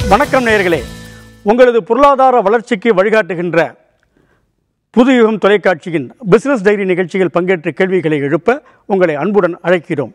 வணக்கம் நேயர்களே உங்களது பொருளாதார வளர்ச்சிக்கு வழிகாட்டுகின்ற புதுயுகம் தொலைக்காட்சியின் பிசினஸ் டைரி நிகழ்ச்சியில் பங்கேற்று கேள்விகளை எழுப்ப உங்களை அன்புடன் அழைக்கிறோம்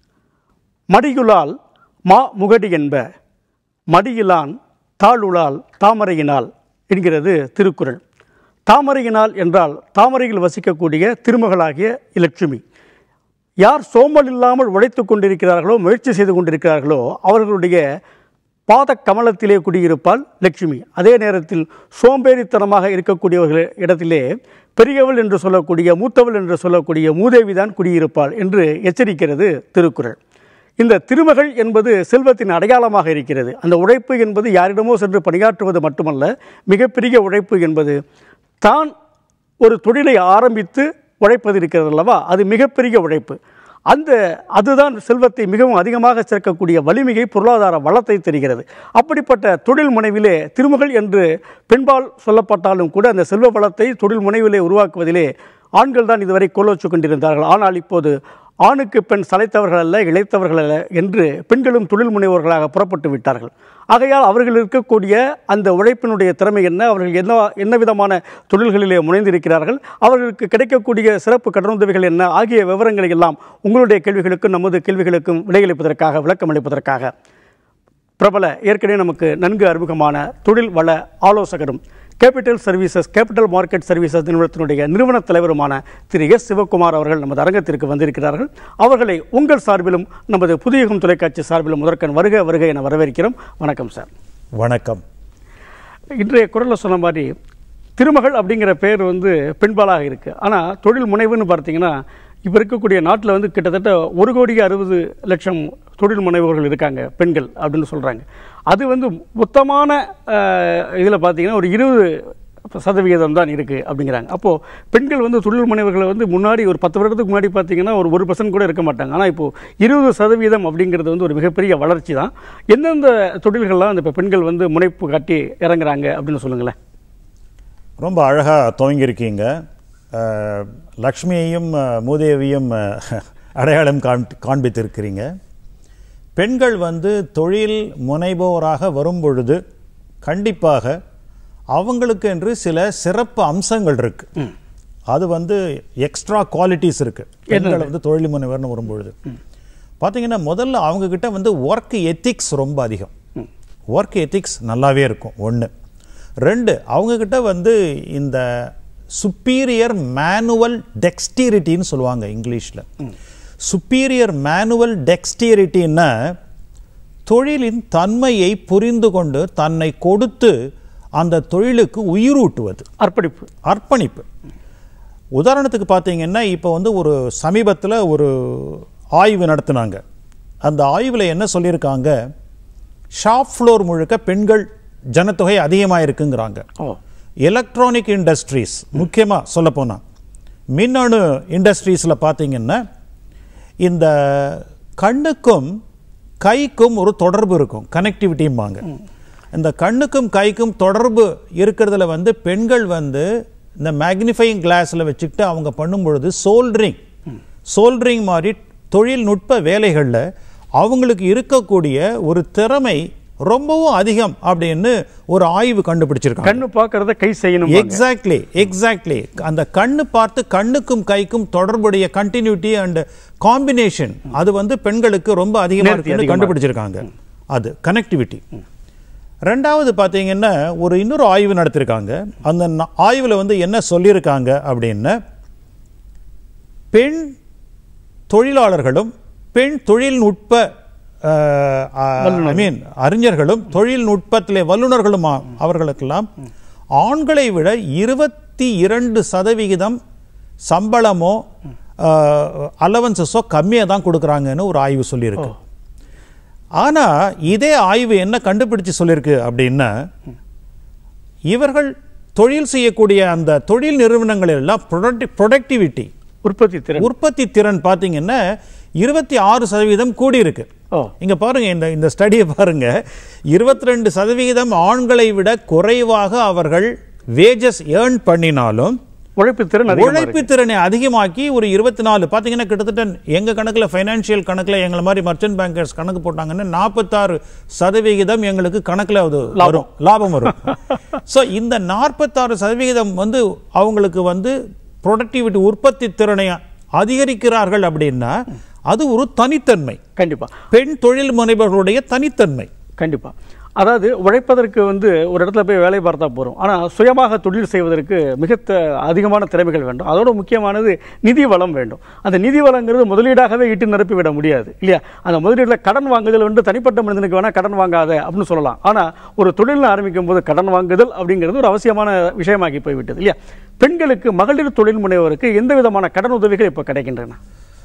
மடியுளால் மா முகடி என்ப மடியிலான் தாளுளால் தாமரையினால் என்கிறது திருக்குறள் தாமரையினால் என்றால் தாமரையில் வசிக்கக்கூடிய திருமகளாகிய இலட்சுமி யார் சோம்பல் இல்லாமல் உழைத்து கொண்டிருக்கிறார்களோ முயற்சி செய்து கொண்டிருக்கிறார்களோ அவர்களுடைய பாத கமலத்திலே குடியிருப்பாள் லட்சுமி அதே நேரத்தில் சோம்பேறித்தனமாக இருக்கக்கூடியவர்கள் இடத்திலே பெரியவள் என்று சொல்லக்கூடிய மூத்தவள் என்று சொல்லக்கூடிய மூதேவி தான் குடியிருப்பாள் என்று எச்சரிக்கிறது திருக்குறள் இந்த திருமகள் என்பது செல்வத்தின் அடையாளமாக இருக்கிறது அந்த உழைப்பு என்பது யாரிடமோ சென்று பணியாற்றுவது மட்டுமல்ல மிகப்பெரிய உழைப்பு என்பது தான் ஒரு தொழிலை ஆரம்பித்து உழைப்பது இருக்கிறது அல்லவா அது மிகப்பெரிய உழைப்பு அந்த அதுதான் செல்வத்தை மிகவும் அதிகமாக சேர்க்கக்கூடிய வலிமையை பொருளாதார வளத்தை தெரிகிறது அப்படிப்பட்ட தொழில் முனைவிலே திருமகள் என்று பெண்பால் சொல்லப்பட்டாலும் கூட அந்த செல்வ வளத்தை தொழில் முனைவிலே உருவாக்குவதிலே ஆண்கள் தான் இதுவரை கோலோச்சு கொண்டிருந்தார்கள் ஆனால் இப்போது ஆணுக்கு பெண் சளைத்தவர்கள் அல்ல இழைத்தவர்கள் அல்ல என்று பெண்களும் தொழில் முனைவோர்களாக புறப்பட்டு விட்டார்கள் ஆகையால் அவர்கள் இருக்கக்கூடிய அந்த உழைப்பினுடைய திறமை என்ன அவர்கள் என்ன என்ன விதமான தொழில்களிலே முனைந்திருக்கிறார்கள் அவர்களுக்கு கிடைக்கக்கூடிய சிறப்பு கடனுதவிகள் என்ன ஆகிய விவரங்களை எல்லாம் உங்களுடைய கேள்விகளுக்கும் நமது கேள்விகளுக்கும் விடையளிப்பதற்காக விளக்கம் அளிப்பதற்காக பிரபல ஏற்கனவே நமக்கு நன்கு அறிமுகமான தொழில் வள ஆலோசகரும் capital services capital market services நிறுவனத்தினுடைய நிறுவன தலைவருமான திரு எஸ் சிவகுமார் அவர்கள் நமது அரங்கத்திற்கு வந்திருக்கிறார்கள் அவர்களை உங்கள் சார்பிலும் நமது புதியகம் தொலைக்காட்சி சார்பிலும் முதற்கண் வருக வருக என வரவேற்கிறோம் வணக்கம் சார் வணக்கம் இன்றைய குரலில் சொன்ன மாதிரி திருமகள் அப்படிங்கிற பேர் வந்து பெண்பாலாக இருக்குது ஆனால் தொழில் முனைவுன்னு பார்த்தீங்கன்னா இப்போ இருக்கக்கூடிய நாட்டில் வந்து கிட்டத்தட்ட ஒரு கோடி அறுபது லட்சம் தொழில் முனைவோர்கள் இருக்காங்க பெண்கள் அப்படின்னு சொல்கிறாங்க அது வந்து மொத்தமான இதில் பார்த்தீங்கன்னா ஒரு இருபது சதவிகிதம் தான் இருக்குது அப்படிங்கிறாங்க அப்போது பெண்கள் வந்து தொழில் முனைவர்களை வந்து முன்னாடி ஒரு பத்து வருடத்துக்கு முன்னாடி பார்த்தீங்கன்னா ஒரு ஒரு பர்சன்ட் கூட இருக்க மாட்டாங்க ஆனால் இப்போது இருபது சதவீதம் அப்படிங்கிறது வந்து ஒரு மிகப்பெரிய வளர்ச்சி தான் எந்தெந்த தொழில்கள்லாம் அந்த இப்போ பெண்கள் வந்து முனைப்பு காட்டி இறங்குறாங்க அப்படின்னு சொல்லுங்களேன் ரொம்ப அழகாக துவங்கியிருக்கீங்க அஹ், லக்ஷ்மியையும் அஹ், மூதேவியும் அஹ், அடையாளம் காண் காண்பித்திருக்கிறீங்க பெண்கள் வந்து தொழில் முனைவோராக வரும் பொழுது கண்டிப்பாக அவங்களுக்கு என்று சில சிறப்பு அம்சங்கள் இருக்கு அது வந்து எக்ஸ்ட்ரா குவாலிட்டிஸ் இருக்கு பெண்கள் வந்து தொழில் முனைவர்னு வரும்பொழுது பார்த்தீங்கன்னா முதல்ல அவங்க கிட்ட வந்து ஒர்க் எத்திக்ஸ் ரொம்ப அதிகம் ஒர்க் எத்திக்ஸ் நல்லாவே இருக்கும் ஒன்று ரெண்டு அவங்க கிட்ட வந்து இந்த சுப்பீரியர் மேனுவல் டெக்ஸ்டிரிட்டின்னு சொல்லுவாங்க இங்கிலீஷில் சுப்பீரியர் மேனுவல் டெக்ஸ்டிரிட்டின்னா தொழிலின் தன்மையை புரிந்து கொண்டு தன்னை கொடுத்து அந்த தொழிலுக்கு உயிரூட்டுவது அர்ப்பணிப்பு அர்ப்பணிப்பு உதாரணத்துக்கு பார்த்தீங்கன்னா இப்போ வந்து ஒரு சமீபத்தில் ஒரு ஆய்வு நடத்துனாங்க அந்த ஆய்வில் என்ன சொல்லியிருக்காங்க ஷாப் ஃப்ளோர் முழுக்க பெண்கள் ஜனத்தொகை அதிகமாக இருக்குங்கிறாங்க ஓ எலக்ட்ரானிக் இண்டஸ்ட்ரீஸ் முக்கியமாக சொல்லப்போனால் மின்னணு இண்டஸ்ட்ரீஸில் பார்த்தீங்கன்னா இந்த கண்ணுக்கும் கைக்கும் ஒரு தொடர்பு இருக்கும் கனெக்டிவிட்டிம்பாங்க இந்த கண்ணுக்கும் கைக்கும் தொடர்பு இருக்கிறதுல வந்து பெண்கள் வந்து இந்த மேக்னிஃபைங் கிளாஸில் வச்சுக்கிட்டு அவங்க பண்ணும் பொழுது சோல்ட்ரிங் சோல்ட்ரிங் மாதிரி தொழில்நுட்ப வேலைகளில் அவங்களுக்கு இருக்கக்கூடிய ஒரு திறமை ரொம்பவும் அதிகம் அப்படின்னு ஒரு ஆய்வு கண்டுபிடிச்சிருக்காங்க கண்ணு பார்க்கறத கை செய்யணும் எக்ஸாக்ட்லி எக்ஸாக்ட்லி அந்த கண்ணு பார்த்து கண்ணுக்கும் கைக்கும் தொடர்புடைய கண்டினியூட்டி அண்ட் காம்பினேஷன் அது வந்து பெண்களுக்கு ரொம்ப அதிகமா நேர்த்தி இருக்குன்னு அதிகமா கண்டுபிடிச்சிருக்காங்க அது கனெக்டிவிட்டி ரெண்டாவது பார்த்தீங்கன்னா ஒரு இன்னொரு ஆய்வு நடத்திருக்காங்க அந்த ந- ஆய்வுல வந்து என்ன சொல்லியிருக்காங்க அப்படின்னா பெண் தொழிலாளர்களும் பெண் தொழில்நுட்ப ஐ மீன் அறிஞர்களும் தொழில்நுட்பத்திலே வல்லுநர்களும் ஆ- அவர்களுக்கெல்லாம் ஆண்களை விட இருபத்தி இரண்டு சதவிகிதம் சம்பளமோ அலவன்சஸோ கம்மியாக தான் கொடுக்குறாங்கன்னு ஒரு ஆய்வு சொல்லியிருக்கு ஆனா இதே ஆய்வு என்ன கண்டுபிடிச்சு சொல்லியிருக்கு அப்படின்னா இவர்கள் தொழில் செய்யக்கூடிய அந்த தொழில் நிறுவனங்கள் எல்லாம் ப்ரொடக்டிவிட்டி உற்பத்தி திறன் உற்பத்தி திறன் பார்த்தீங்கன்னா இருபத்தி ஆறு சதவீதம் கூடி இருக்கு ஓ இங்க பாருங்க இந்த இந்த ஸ்டடியை பாருங்க இருபத்தி ரெண்டு சதவிகிதம் ஆண்களை விட குறைவாக அவர்கள் வேஜஸ் ஏர்ன் பண்ணினாலும் உழைப்பு திறன் அதிகமா இருக்கு. உழைப்பு திறனை அதிகமாக்கி ஒரு இருபத்தி நாலு பார்த்தீங்கன்னா கிட்டத்தட்ட எங்க கணக்குல ஃபைனான்சியல் கணக்குல எங்களை மாதிரி மர்ச்சன்ட் பேங்கர்ஸ் கணக்கு போட்டாங்கன்னா நாற்பத்தாறு சதவிகிதம் எங்களுக்கு கணக்குல அது வரும் லாபம் வரும் சோ இந்த நாற்பத்தாறு சதவிகிதம் வந்து அவங்களுக்கு வந்து ப்ரொடக்டிவிட்டி உற்பத்தி திறனை அதிகரிக்கிறார்கள் அப்படின்னா அது ஒரு தனித்தன்மை கண்டிப்பா பெண் தொழில் முனைவர்களுடைய தனித்தன்மை கண்டிப்பா அதாவது உழைப்பதற்கு வந்து ஒரு இடத்துல போய் வேலை பார்த்தா போறோம் ஆனா சுயமாக தொழில் செய்வதற்கு மிக த- அதிகமான திறமைகள் வேண்டும் அதோட முக்கியமானது நிதி வளம் வேண்டும் அந்த நிதி வளங்கிறது முதலீடாகவே ஈட்டு நிரப்பி விட முடியாது இல்லையா அந்த முதலீடுல கடன் வாங்குதல் வந்து தனிப்பட்ட மனிதனுக்கு வேணா கடன் வாங்காத அப்படின்னு சொல்லலாம் ஆனா ஒரு தொழில் ஆரம்பிக்கும் போது கடன் வாங்குதல் அப்படிங்கிறது ஒரு அவசியமான விஷயமாகி போய்விட்டது இல்லையா பெண்களுக்கு மகளிர் தொழில் முனைவோருக்கு எந்த விதமான கடன் உதவிகள் இப்போ கிடைக்கின்றன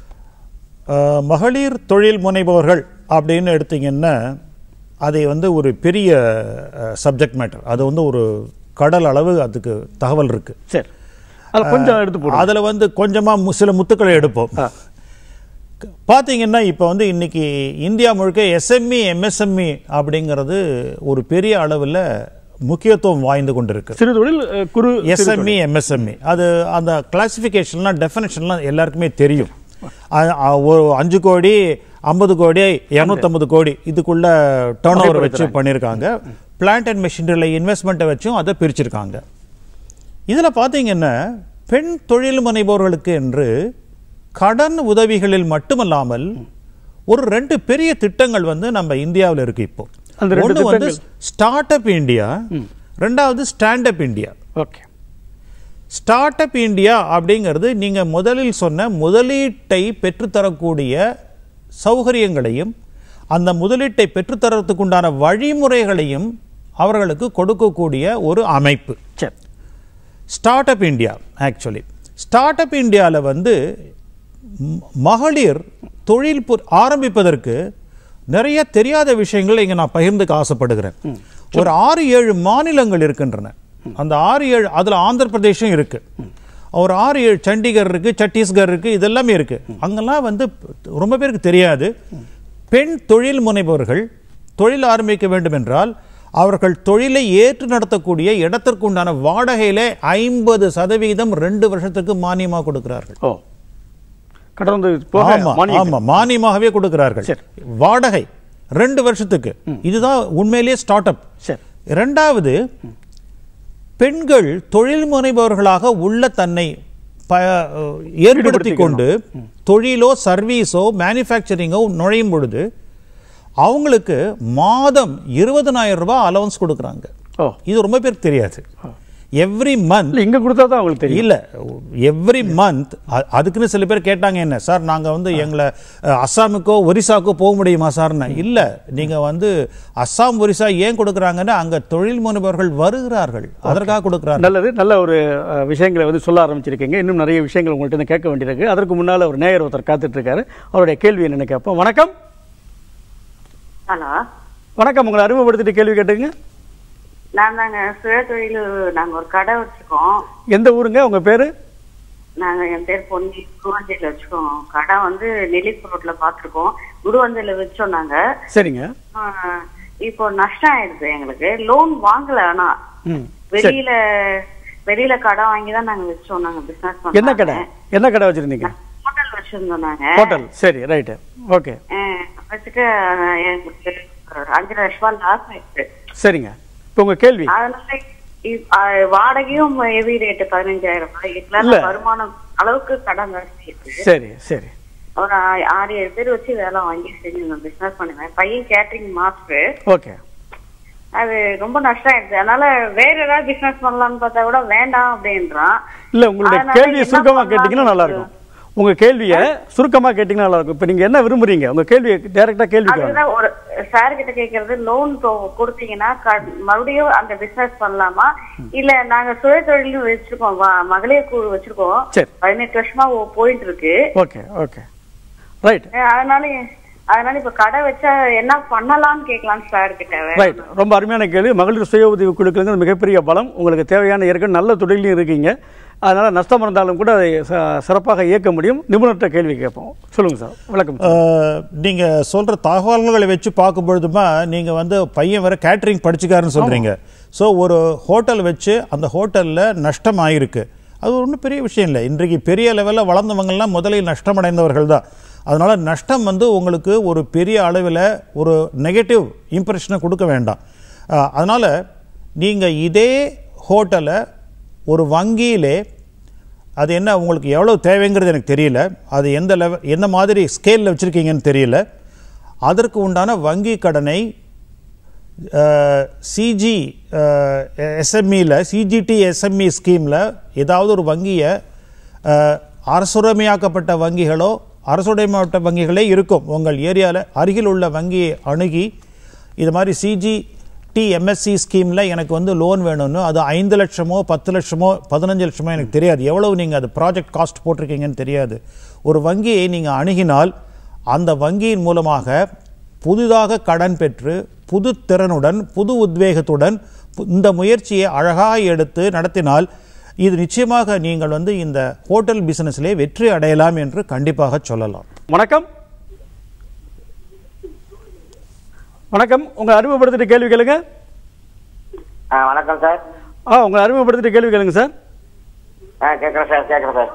அஹ், மகளிர் தொழில் முனைபவர்கள் அப்படின்னு எடுத்தீங்கன்னா அதை வந்து ஒரு பெரிய சப்ஜெக்ட் மேட்டர் அது வந்து ஒரு கடல் அளவு அதுக்கு தகவல் இருக்கு சரி அதை கொஞ்சம் எடுத்து போடுவோம் அதுல வந்து கொஞ்சமா மு- சில முத்துக்களை எடுப்போம் ஆ. பாத்தீங்கன்னா இப்போ வந்து இன்னைக்கு இந்தியா முழுக்க எஸ்எம்இ எம்எஸ்எம்இ அப்படிங்கிறது ஒரு பெரிய அளவுல முக்கியத்துவம் வாய்ந்து கொண்டிருக்கு சிறு தொழில் அஹ், குறு எஸ்எம்இ எம்எஸ்எம்இ அது அந்த கிளாசிஃபிகேஷன்லாம் டெஃபினேஷன்லாம் எல்லாருக்குமே தெரியும் அ- அ- ஒரு அஞ்சு கோடி ஐம்பது கோடி இரநூத்தம்பது கோடி இதுக்குள்ள டேர்ன் ஓவர் வச்சு பண்ணியிருக்காங்க பிளான்ட் அண்ட் மெஷினரியில் இன்வெஸ்ட்மெண்ட்டை வச்சும் அதை பிரிச்சிருக்காங்க இதில் பார்த்தீங்கன்னா பெண் தொழில் முனைவோர்களுக்கு என்று கடன் உதவிகளில் மட்டுமல்லாமல் ஒரு ரெண்டு பெரிய திட்டங்கள் வந்து நம்ம இந்தியாவில் இருக்கு இப்போ அந்த ரெண்டு ஒன்று வந்து ஸ்டார்ட் அப் இந்தியா ரெண்டாவது stand up India okay start up India அப்படிங்கிறது நீங்க முதலில் சொன்ன முதலீட்டை பெற்றுத்தரக்கூடிய சௌகரியங்களையும் அந்த முதலீட்டை பெற்றுத்தரத்துக்கு உண்டான வழிமுறைகளையும் அவர்களுக்கு கொடுக்கக்கூடிய ஒரு அமைப்பு சரி start up India actually start up இந்தியாவில் வந்து ம- மகளிர் தொழில் புர்- ஆரம்பிப்பதற்கு நிறைய தெரியாத விஷயங்களை இங்கே நான் பகிர்ந்துக்க ஆசைப்படுகிறேன் ஒரு ஆறு ஏழு மாநிலங்கள் இருக்கின்றன அந்த ஆறு ஏழு அதில் ஆந்திர பிரதேசம் இருக்கு ஒரு ஆறு ஏழு சண்டிகர் இருக்கு சத்தீஸ்கர் இருக்கு இதெல்லாமே இருக்கு அங்கெல்லாம் வந்து ரொம்ப பேருக்கு தெரியாது பெண் தொழில் முனைபவர்கள் தொழில் ஆரம்பிக்க வேண்டும் என்றால் அவர்கள் தொழிலை ஏற்று நடத்தக்கூடிய இடத்திற்கு உண்டான வாடகையிலே ஐம்பது சதவீதம் ரெண்டு வருஷத்துக்கு மானியமாக கொடுக்கிறார்கள் ஓ கடன் வந்து போக ஆமா மானியம் ஆமா மானியமாகவே கொடுக்கிறார்கள் சரி. வாடகை ரெண்டு வருஷத்துக்கு இதுதான் உண்மையிலேயே ஸ்டார்ட் அப் சரி இரண்டாவது பெண்கள் தொழில் முனைபவர்களாக உள்ள தன்னை ப- ஏற்படுத்தி கொண்டு தொழிலோ சர்வீஸோ மேனுஃபேக்சரிங்கோ நுழையும் பொழுது அவங்களுக்கு மாதம் இருபதனாயிரம் ரூபாய் அலவன்ஸ் கொடுக்குறாங்க ஓ இது ரொம்ப பேருக்கு தெரியாது எவ்ரி மந்த் இல்ல இங்க கொடுத்தா தான் அவங்களுக்கு தெரியும் இல்ல எவ்ரி மந்த் அதுக்குன்னு சில பேர் கேட்டாங்க என்ன சார் நாங்க வந்து எங்களை அஹ், அஸ்ஸாமுக்கோ ஒரிசாக்கோ போக முடியுமா சார்னு இல்ல நீங்க வந்து அஸ்ஸாம் ஒரிசா ஏன் கொடுக்குறாங்கன்னா அங்க தொழில் முனைவர்கள் வருகிறார்கள் அதற்காக கொடுக்குறாங்க நல்லது நல்ல ஒரு அஹ், விஷயங்களை வந்து சொல்ல ஆரம்பிச்சிருக்கீங்க இன்னும் நிறைய விஷயங்கள் உங்கள்ட்ட இருந்து கேட்க வேண்டியிருக்கு அதற்கு முன்னால ஒரு நேயர் ஒருத்தர் காத்துட்டு இருக்காரு அவருடைய கேள்வி என்னன்னு கேட்போம் வணக்கம் ஹலோ வணக்கம் உங்களை அறிமுகப்படுத்திட்டு கேள்வி கேட்டுங்க நான் தாங்க சுய தொழில் நாங்க ஒரு கடை வச்சிருக்கோம் எந்த ஊருங்க உங்க பேரு நாங்க என் பேர் பொன்னி குருவஞ்சையில வச்சிருக்கோம் கடை வந்து நெல்லிப்பூர் ரோட்ல பாத்துருக்கோம் குருவஞ்சையில வச்சோம் நாங்க சரிங்க ஆஹ், இப்போ நஷ்டம் ஆயிடுது எங்களுக்கு லோன் வாங்கல ஆனா ம் வெளியில வெளியில கடை வாங்கி தான் நாங்க வச்சோம் நாங்க பிசினஸ் என்ன கடை என்ன கடை வச்சிருந்தீங்க ஹோட்டல் வச்சிருந்தோம் நாங்க ஹோட்டல் சரி ரைட்டு ஓகே ஆஹ், வச்சுட்டு ஆஹ், எங்களுக்கு ஒரு அஞ்சு லட்ச ரூபாய் லாஸ் ஆயிடுச்சு சரிங்க இப்போ உங்க கேள்வி அதனால இ- அஹ் வாடகையும் ஹெவி ரேட் பதினஞ்சாயிரம் ரூபாய் இல்ல. இதுல வருமானம் அளவுக்கு கடன் ஜாஸ்தி இருக்கு சரி சரி ஒரு ஆ- ஆறு ஏழு பேர் வச்சு வேலை வாங்கி செஞ்சு பிசினஸ் பண்ணுவேன் பையன் கேட்டரிங் மாஸ்டர் ஓகே அது ரொம்ப நஷ்டம் ஆயிடுச்சு அதனால வேற ஏதாவது பிசினஸ் பண்ணலாம்னு பார்த்தா கூட வேண்டாம் அப்படின்றான் இல்ல உங்களுடைய அதனால கேள்வியை என்ன சுருக்கமா பண்ணலாம்னு கேட்டீங்கன்னா நல்லா இருக்கும் உங்க கேள்வியை சுருக்கமா கேட்டீங்கன்னா நல்லா இருக்கும் இப்போ நீங்க என்ன விரும்புறீங்க உங்க கேள்வியை டைரக்டா கேள்வி கேளுங்க அதுதான் ஒரு சார் கிட்ட கேக்குறது லோன் கொடுத்தீங்கன்னா க- மறுபடியும் அந்த பிசினஸ் பண்ணலாமா இல்ல நாங்க சுய தொழில் வச்சிருக்கோம் வ- மகளிர் குழு வச்சிருக்கோம் சரி. பதினெட்டு வருஷமா ஓ- போயிட்டு இருக்கு ஓகே ஓகே ரைட் அஹ் அதனால அதனால இப்ப கடை வச்சா என்ன பண்ணலாம்னு கேட்கலாம் சார் கிட்ட ரைட் ரொம்ப அருமையான கேள்வி மகளிர் சுய உதவி குழுக்களுங்கிறது மிகப்பெரிய பலம் உங்களுக்கு தேவையான ஏற்கனவே நல்ல தொழிலையும் இருக்கீங்க அதனால நஷ்டம் இருந்தாலும் கூட அதை ச- சிறப்பாக இயக்க முடியும் நிபுணர்கிட்ட கேள்வி கேட்போம் சொல்லுங்க சார் விளக்கம் அஹ், நீங்க சொல்ற தகவல்களை வச்சு பார்க்கும் பொழுதுமா நீங்க வந்து பையன் வேற கேட்டரிங் படிச்சுக்காருன்னு சொல்றீங்க ஸோ ஒரு ஹோட்டல் வச்சு அந்த ஹோட்டல்ல நஷ்டம் ஆயிருக்கு அது ஒன்றும் பெரிய விஷயம் இல்லை இன்றைக்கு பெரிய லெவலில் வளர்ந்தவங்கெல்லாம் முதலில் நஷ்டமடைந்தவர்கள் தான் அதனால் நஷ்டம் வந்து உங்களுக்கு ஒரு பெரிய அளவில் ஒரு நெகட்டிவ் இம்ப்ரெஷனை கொடுக்க வேண்டாம் அதனால் நீங்கள் இதே ஹோட்டலை ஒரு வங்கியிலே அது என்ன உங்களுக்கு எவ்வளோ தேவைங்கிறது எனக்கு தெரியல அது எந்த லெவல் எந்த மாதிரி ஸ்கேலில் வச்சுருக்கீங்கன்னு தெரியல அதற்கு உண்டான வங்கி கடனை சிஜி எஸ்எம்இயில் சிஜிடி எஸ்எம்இ ஸ்கீமில் ஏதாவது ஒரு வங்கியை அஹ், அரசுடைமையாக்கப்பட்ட வங்கிகளோ அரசுடைமையாக்கப்பட்ட வங்கிகளே இருக்கும் உங்கள் ஏரியாவில் அருகில் உள்ள வங்கியை அணுகி இது மாதிரி சிஜி டி எம்எஸ்சி ஸ்கீமில் எனக்கு வந்து லோன் வேணும்னு அது ஐந்து லட்சமோ பத்து லட்சமோ பதினஞ்சு லட்சமோ எனக்கு தெரியாது எவ்வளவு நீங்கள் அது ப்ராஜெக்ட் காஸ்ட் போட்டிருக்கீங்கன்னு தெரியாது ஒரு வங்கியை நீங்கள் அணுகினால் அந்த வங்கியின் மூலமாக புதிதாக கடன் பெற்று புது திறனுடன் புது உத்வேகத்துடன் பு- இந்த முயற்சியை அழகாக எடுத்து நடத்தினால் இது நிச்சயமாக நீங்கள் வந்து இந்த ஹோட்டல் பிசினஸிலே வெற்றி அடையலாம் என்று கண்டிப்பாக சொல்லலாம் வணக்கம் வணக்கம் உங்களை அறிமுகப்படுத்திட்டு கேள்வி கேளுங்க ஆ வணக்கம் சார் ஆ உங்களை அறிமுகப்படுத்திட்டு கேள்வி கேளுங்க சார் ஆ கேட்குறேன் சார் கேட்குறேன் சார்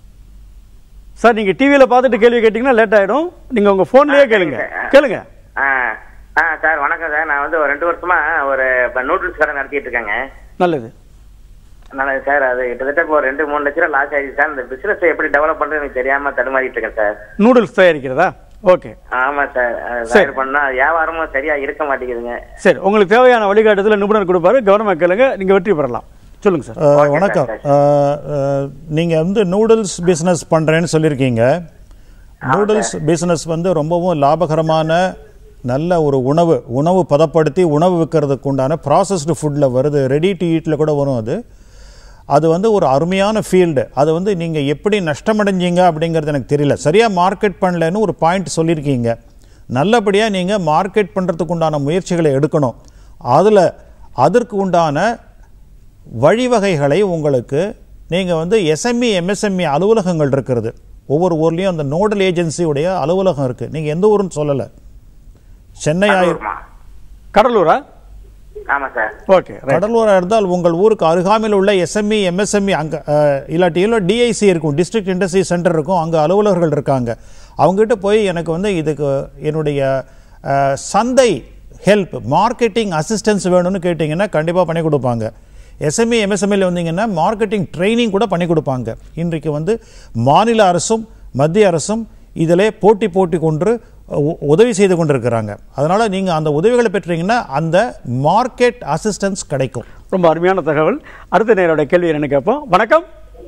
சார் நீங்கள் டிவியில் பார்த்துட்டு கேள்வி கேட்டிங்கன்னா லேட் ஆகிடும் நீங்கள் உங்கள் ஃபோன்லேயே கேளுங்க கேளுங்க ஆ ஆ சார் வணக்கம் சார் நான் வந்து ஒரு ரெண்டு வருஷமா ஒரு இப்போ நூடுல்ஸ் கடை நடத்திட்டு இருக்கேங்க நல்லது நல்லது சார் அது கிட்டத்தட்ட இப்போ ஒரு ரெண்டு மூணு லட்ச ரூபா லாஸ் ஆயிடுச்சு சார் இந்த பிசினஸ் எப்படி டெவலப் பண்றது எனக்கு தெரியாம தடுமாறிட்டு இருக்கேன் சார் நூடுல்ஸ் தயாரிக்கிறதா ஓகே ஆமா சார் அது சரி. தயார் பண்ணா வியாபாரமும் சரியா இருக்க மாட்டேங்குதுங்க சரி உங்களுக்கு தேவையான வழிகாட்டுதல் நிபுணர் கொடுப்பாரு கவனமாக கேளுங்க நீங்கள் வெற்றி பெறலாம் சொல்லுங்க சார் அஹ், Okay, வணக்கம் sir. நீங்கள் வந்து நூடுல்ஸ் பிஸ்னஸ் பண்ணுறேன்னு சொல்லியிருக்கீங்க நூடுல்ஸ் பிஸ்னஸ் வந்து ரொம்பவும் லாபகரமான நல்ல ஒரு உணவு உணவு பதப்படுத்தி உணவு விற்கிறதுக்கு உண்டான ப்ராசஸ்டு ஃபுட்டில் வருது ரெடி டு ஈட்டில் கூட வரும் அது அது வந்து ஒரு அருமையான ஃபீல்டு அது வந்து நீங்கள் எப்படி நஷ்டமடைஞ்சீங்க அப்படிங்கிறது எனக்கு தெரியல சரியாக மார்க்கெட் பண்ணலன்னு ஒரு பாயிண்ட் சொல்லியிருக்கீங்க நல்லபடியாக நீங்கள் மார்க்கெட் பண்ணுறதுக்கு உண்டான முயற்சிகளை எடுக்கணும் அதில் அதற்கு உண்டான வழிவகைகளை உங்களுக்கு நீங்கள் வந்து எஸ்எம்இ எம்எஸ்எம்இ அலுவலகங்கள் இருக்கிறது ஒவ்வொரு ஊர்லேயும் அந்த நோடல் ஏஜென்சியுடைய அலுவலகம் இருக்குது நீங்கள் எந்த ஊருன்னு சொல்லலை சென்னை ஆயி கடலூர்மா. கடலூரா ஆமா சார் ஓகே ரைட் கடலூராக இருந்தால் உங்கள் ஊருக்கு அருகாமையில் உள்ள எஸ்எம்இ எம்எஸ்எம்இ அங்கே இல்லாட்டி இல்லை டிஐசி இருக்கும் டிஸ்ட்ரிக்ட் இண்டஸ்ட்ரி சென்டர் இருக்கும் அங்கே அலுவலர்கள் இருக்காங்க அவங்ககிட்ட போய் எனக்கு வந்து இதுக்கு என்னுடைய அஹ், சந்தை ஹெல்ப் மார்க்கெட்டிங் அசிஸ்டன்ஸ் வேணும்னு கேட்டிங்கன்னா கண்டிப்பாக பண்ணி கொடுப்பாங்க எஸ்எம்இ எம்எஸ்எம்இல வந்தீங்கன்னா மார்க்கெட்டிங் ட்ரைனிங் கூட பண்ணி கொடுப்பாங்க இன்றைக்கு வந்து மாநில அரசும் மத்திய அரசும் இதிலே போட்டி போட்டி கொண்டு உ- உதவி செய்து கொண்டிருக்கிறாங்க அதனால் நீங்கள் அந்த உதவிகளை பெற்றீங்கன்னா அந்த மார்க்கெட் அசிஸ்டன்ஸ் கிடைக்கும் ரொம்ப அருமையான தகவல் அடுத்த நேரோட கேள்வி என்னன்னு கேட்போம் வணக்கம்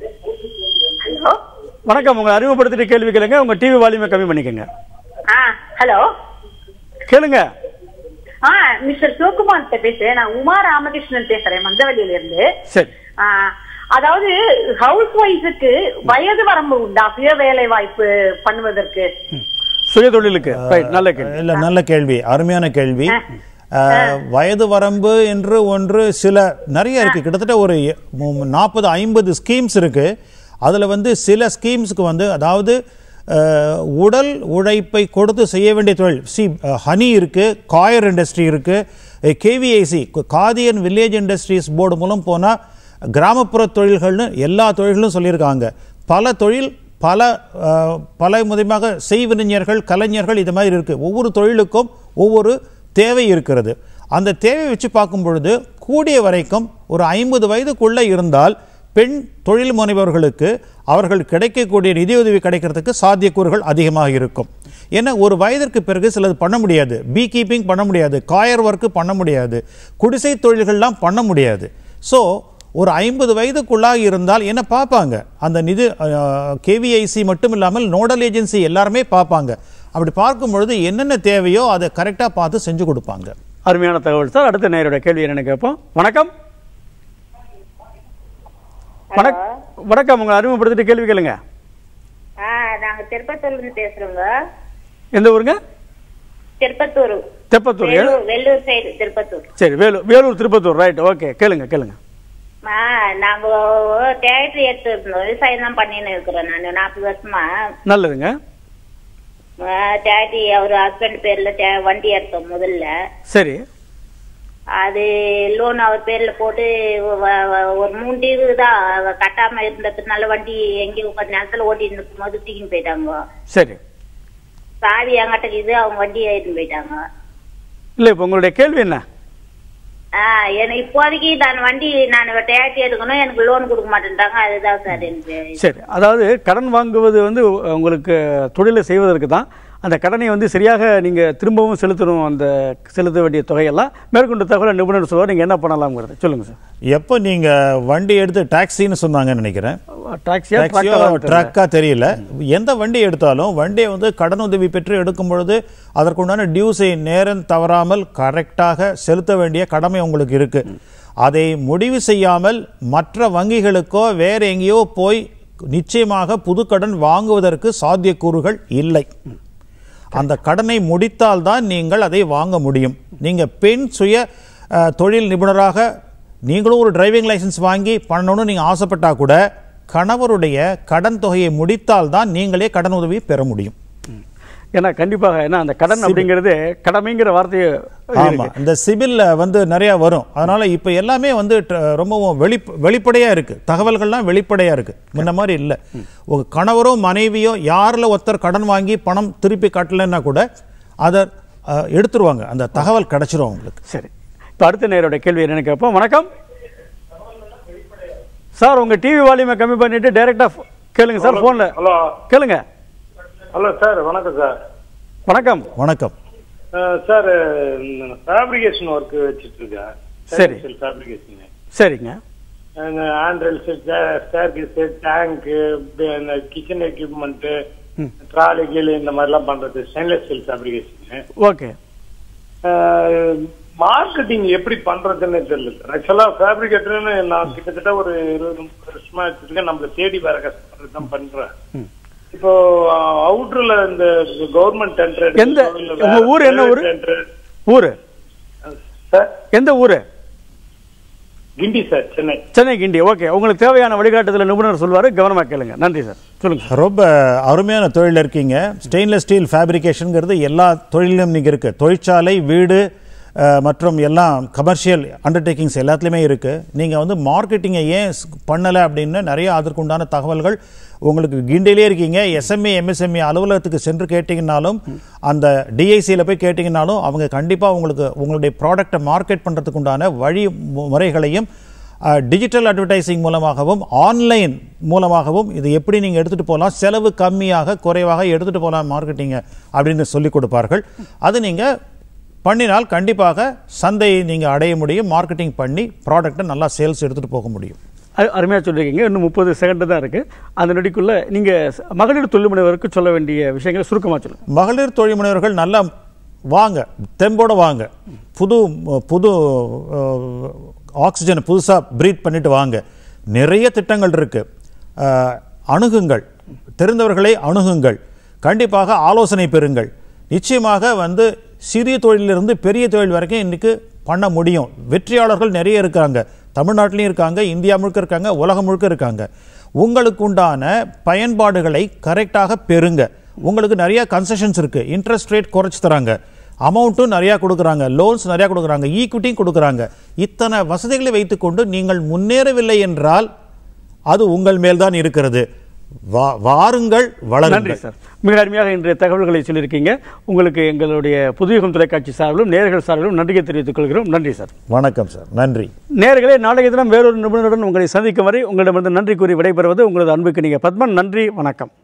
ஹலோ வணக்கம் உங்களை அறிமுகப்படுத்திட்டு கேள்வி கேளுங்க உங்க டிவி வால்யூமை கம்மி பண்ணிக்கோங்க ஆ ஹலோ கேளுங்க ஆ மிஸ்டர் சிவகுமார் கிட்ட பேசுறேன் நான் உமா ராமகிருஷ்ணன் பேசுறேன் மந்தவெளியில இருந்து சரி ஆ, அதாவது ஹவுஸ் ஒய்ஃபுக்கு வயது வரம்பு உண்டா சுய வேலை வாய்ப்பு பண்ணுவதற்கு சுய தொழிலுக்கு ரைட் நல்ல கேள்வி இல்லை நல்ல கேள்வி அருமையான கேள்வி அஹ், வயது வரம்பு என்று ஒன்று சில நிறைய இருக்கு கிட்டத்தட்ட ஒரு நாற்பது ஐம்பது ஸ்கீம்ஸ் இருக்கு அதுல வந்து சில ஸ்கீம்ஸ்க்கு வந்து அதாவது அஹ், உடல் உழைப்பை கொடுத்து செய்ய வேண்டிய தொழில் சி ஹனி இருக்கு காயர் இண்டஸ்ட்ரி இருக்கு கேவிஐசி காதியன் வில்லேஜ் இண்டஸ்ட்ரீஸ் போர்டு மூலம் போனா கிராமப்புற தொழில்கள்னு எல்லா தொழில்களும் சொல்லியிருக்காங்க பல தொழில் பல அஹ், பல முறையாக செய்வினைஞர்கள் கலைஞர்கள் இது மாதிரி இருக்கு ஒவ்வொரு தொழிலுக்கும் ஒவ்வொரு தேவை இருக்கிறது அந்த தேவை வச்சு பார்க்கும் பொழுது கூடிய வரைக்கும் ஒரு ஐம்பது வயதுக்குள்ள இருந்தால் பெண் தொழில் முனைவர்களுக்கு அவர்கள் கிடைக்கக்கூடிய நிதியுதவி கிடைக்கிறதுக்கு சாத்தியக்கூறுகள் அதிகமாக இருக்கும் ஏன்னா ஒரு வயதிற்கு பிறகு சிலது பண்ண முடியாது பீ கீப்பிங் பண்ண முடியாது காயர் ஒர்க்கு பண்ண முடியாது குடிசை தொழில்கள்லாம் பண்ண முடியாது ஸோ ஒரு ஐம்பது வயதுக்குள்ளாக இருந்தால் என்ன பார்ப்பாங்க அந்த நிதி கேவிஐசி மட்டும் இல்லாமல் நோடல் ஏஜென்சி எல்லாருமே பார்ப்பாங்க அப்படி பார்க்கும் பொழுது என்னென்ன தேவையோ அதை கரெக்டாக பார்த்து செஞ்சு கொடுப்பாங்க அருமையான தகவல் சார் அடுத்த நேரோட கேள்வி என்னன்னு கேட்போம் வணக்கம் வணக்- வணக்கம் உங்களை அறிமுகப்படுத்திட்டு கேள்வி கேளுங்க ஆ நாங்க திருப்பத்தூர்ல இருந்து பேசுறோங்க எந்த ஊருங்க திருப்பத்தூர் தெப்பத்தூர் வெள்ளூர் வெள்ளூர் சைடு திருப்பத்தூர் சரி வேலூர் வேலூர் திருப்பத்தூர் ரைட் ஓகே கேளுங்க கேளுங்க ஆ நாங்க தேட்டர் எடுத்து இருந்தோம் விவசாயம் தான் பண்ணின்னு இருக்கிறோம் நான் நாற்பது வருஷமா நல்லதுங்க டேடி அவர் ஹஸ்பண்ட் பேர்ல தே- வண்டி எடுத்தோம் முதல்ல சரி அது லோன் அவர் பேர்ல போட்டு வ- வ- ஒரு மூணு டீவு தான் அவ கட்டாம இருந்ததுனால வண்டி எங்கேயும் கொஞ்ச நேரத்துல ஓட்டிட்டு இருக்கும் போது தூக்கின்னு போயிட்டாங்க சரி சாவி என்கிட்ட இது அவங்க வண்டி ஏறிட்டு போயிட்டாங்க இல்லை இப்போ உங்களுடைய கேள்வி என்ன ஆஹ் எனக்கு இப்போதைக்கு நான் வண்டி நான் டேட்டி எடுக்கணும் எனக்கு லோன் கொடுக்க மாட்டேன்ட்டாங்க அதுதான் சார் எனக்கு சரி அதாவது கடன் வாங்குவது வந்து உங்களுக்கு தொழிலை செய்வதற்கு தான் அந்த கடனை வந்து சரியாக நீங்கள் திரும்பவும் செலுத்தணும் அந்த செலுத்த வேண்டிய தொகையெல்லாம் மேற்கொண்ட தகவலை நிபுணர் சொல்லுவார் நீங்கள் என்ன பண்ணலாம்ங்கிறது சொல்லுங்கள் சார் எப்போ நீங்கள் வண்டி எடுத்து டாக்ஸின்னு சொன்னாங்கன்னு நினைக்கிறேன் டாக்ஸியா டாக்ஸியோ ட்ரக்கா தெரியல எந்த வண்டி எடுத்தாலும் வண்டியை வந்து கடன் உதவி பெற்று எடுக்கும் பொழுது அதற்குண்டான டியூஸை நேரம் தவறாமல் கரெக்டாக செலுத்த வேண்டிய கடமை உங்களுக்கு இருக்கு அதை முடிவு செய்யாமல் மற்ற வங்கிகளுக்கோ வேற எங்கேயோ போய் நிச்சயமாக புதுக்கடன் வாங்குவதற்கு சாத்தியக்கூறுகள் இல்லை அந்த கடனை முடித்தால்தான் நீங்கள் அதை வாங்க முடியும் நீங்க பெண் சுய அஹ், தொழில் நிபுணராக நீங்களும் ஒரு டிரைவிங் லைசென்ஸ் வாங்கி பண்ணணும்னு நீங்க ஆசைப்பட்டா கூட கணவருடைய கடன் தொகையை முடித்தால்தான் நீங்களே கடன் உதவி பெற முடியும் ஏன்னா கண்டிப்பாக ஏன்னா அந்த கடன் அப்படிங்கிறது கடமைங்கிற வார்த்தையை ஆமா இந்த சிபில்ல வந்து நிறைய வரும் அதனால இப்ப எல்லாமே வந்து ட- ரொம்பவும் வெளி வெளிப்படையா இருக்கு தகவல்கள்லாம் வெளிப்படையா இருக்கு முன்ன மாதிரி இல்ல உங்க கணவரோ மனைவியோ யாரில் ஒருத்தர் கடன் வாங்கி பணம் திருப்பி கட்டலைன்னா கூட அதை அஹ், எடுத்துருவாங்க அந்த தகவல் கிடைச்சிரும் உங்களுக்கு சரி இப்போ அடுத்த நேரோட கேள்வி என்னன்னு கேட்போம் வணக்கம் சார் உங்க டிவி வால்யூமை கம்மி பண்ணிட்டு டைரக்டா கேளுங்க சார் போன்ல ஹலோ கேளுங்க ஹலோ சார் வணக்கம் சார் வணக்கம் வணக்கம் அஹ், சார் ஃபேப்ரிகேஷன் ஒர்க் வச்சுட்டு இருக்கேன் சரி. ஃபேப்ரிகேஷன் சரிங்க ஆண்ட்ரல்ஸ் ஸ்டேர்கேஸ் டேங்க்கு கிச்சன் எக்யூப்மெண்ட் ட்ராலி கீழ் இந்த மாதிரிலாம் பண்றது stainless steel fabrication okay marketing எப்படி பண்றதுன்னு தெரியல சார் ஆக்சுவலா ஃபேப்ரிகேட்டர்னு நான் கிட்டத்தட்ட ஒரு இருபது முப்பது வருஷமா வச்சிருக்கேன் நம்மள தேடி வேற கஷ்டப்பட்டு தான் பண்றேன் இப்போ அவுட்டர்ல இந்த கவர்மெண்ட் டெண்டர் எந்த- உங்க ஊர் என்ன ஊரு? ஊரு சார் எந்த ஊரு கிண்டி சார் சென்னை சென்னை கிண்டி ஓகே உங்களுக்கு தேவையான வழிகாட்டுதல நிபுணர் சொல்வாரு கவனமா கேளுங்க நன்றி சார் சொல்லுங்க சார் ரொம்ப அருமையான தொழில் இருக்கீங்க ஸ்டெயின்லெஸ் ஸ்டீல் ஃபேப்ரிகேஷனுங்கிறது எல்லா தொழிலும் நீங்கள் இருக்கு தொழிற்சாலை வீடு அஹ், மற்றும் எல்லாம் கமர்ஷியல் அண்டர்டேக்கிங்ஸ் எல்லாத்துலேயுமே இருக்கு நீங்கள் வந்து மார்க்கெட்டிங்கை ஏன் ஸ்- பண்ணலை அப்படின்னு நிறைய அதற்குண்டான தகவல்கள் உங்களுக்கு கிண்டிலே இருக்கீங்க எஸ்எம்ஏ எம்எஸ்எம்ஏ அலுவலகத்துக்கு சென்று கேட்டிங்கனாலும் அந்த டிஐசியில் போய் கேட்டிங்கனாலும் அவங்க கண்டிப்பாக உங்களுக்கு உங்களுடைய ப்ராடக்டை மார்க்கெட் பண்ணுறதுக்கு உண்டான வழி மு- முறைகளையும் டிஜிட்டல் அட்வர்டைசிங் மூலமாகவும் ஆன்லைன் மூலமாகவும் இது எப்படி நீங்கள் எடுத்துகிட்டு போகலாம் செலவு கம்மியாக குறைவாக எடுத்துகிட்டு போகலாம் மார்க்கெட்டிங்க அப்படின்னு சொல்லிக் கொடுப்பார்கள் அது நீங்கள் பண்ணினால் கண்டிப்பாக சந்தையை நீங்கள் அடைய முடியும் மார்க்கெட்டிங் பண்ணி ப்ராடக்ட்டை நல்லா சேல்ஸ் எடுத்துகிட்டு போக முடியும் அ- அருமையா சொல்லியிருக்கீங்க இன்னும் முப்பது செகண்ட் தான் இருக்கு அந்த நொடிக்குள்ள நீங்க ச- மகளிர் தொழில் முனைவருக்கு சொல்ல வேண்டிய விஷயங்களை சுருக்கமா சொல்லுங்க மகளிர் தொழில் முனைவர்கள் நல்லா வாங்க தெம்போட வாங்க புது புது ஆக்சிஜனை புதுசாக ப்ரீத் பண்ணிட்டு வாங்க நிறைய திட்டங்கள் இருக்கு அஹ், அணுகுங்கள் தெரிந்தவர்களை அணுகுங்கள் கண்டிப்பாக ஆலோசனை பெறுங்கள் நிச்சயமாக வந்து சிறிய தொழிலிருந்து பெரிய தொழில் வரைக்கும் இன்னைக்கு பண்ண முடியும் வெற்றியாளர்கள் நிறைய இருக்காங்க தமிழ்நாட்டிலையும் இருக்காங்க இந்தியா முழுக்க இருக்காங்க உலகம் முழுக்க இருக்காங்க உங்களுக்கு உண்டான பயன்பாடுகளை கரெக்டாக பெறுங்க உங்களுக்கு நிறைய கன்செஷன்ஸ் இருக்கு இன்ட்ரெஸ்ட் ரேட் குறைச்சு தராங்க அமௌண்ட்டும் நிறையா கொடுக்குறாங்க லோன்ஸ் நிறையா கொடுக்குறாங்க ஈக்விட்டியும் கொடுக்குறாங்க இத்தனை வசதிகளை வைத்துக்கொண்டு நீங்கள் முன்னேறவில்லை என்றால் அது உங்கள் மேல்தான் இருக்கிறது வா வாருங்கள் நன்றி வளருங்கள் சார் மிக அருமையாக இன்றைய தகவல்களை சொல்லியிருக்கீங்க உங்களுக்கு எங்களுடைய புதுயுகம் தொலைக்காட்சி சார்பிலும் நேர்கள் சார்பிலும் நன்றியை தெரிவித்துக் கொள்கிறோம் நன்றி சார் வணக்கம் சார் நன்றி நேர்களே நாளைய தினம் வேறொரு நிபுணருடன் உங்களை சந்திக்கும் வரை உங்களிடமிருந்து நன்றி கூறி விடைபெறுவது உங்களது அன்புக்கு நீங்க பத்மன் நன்றி வணக்கம்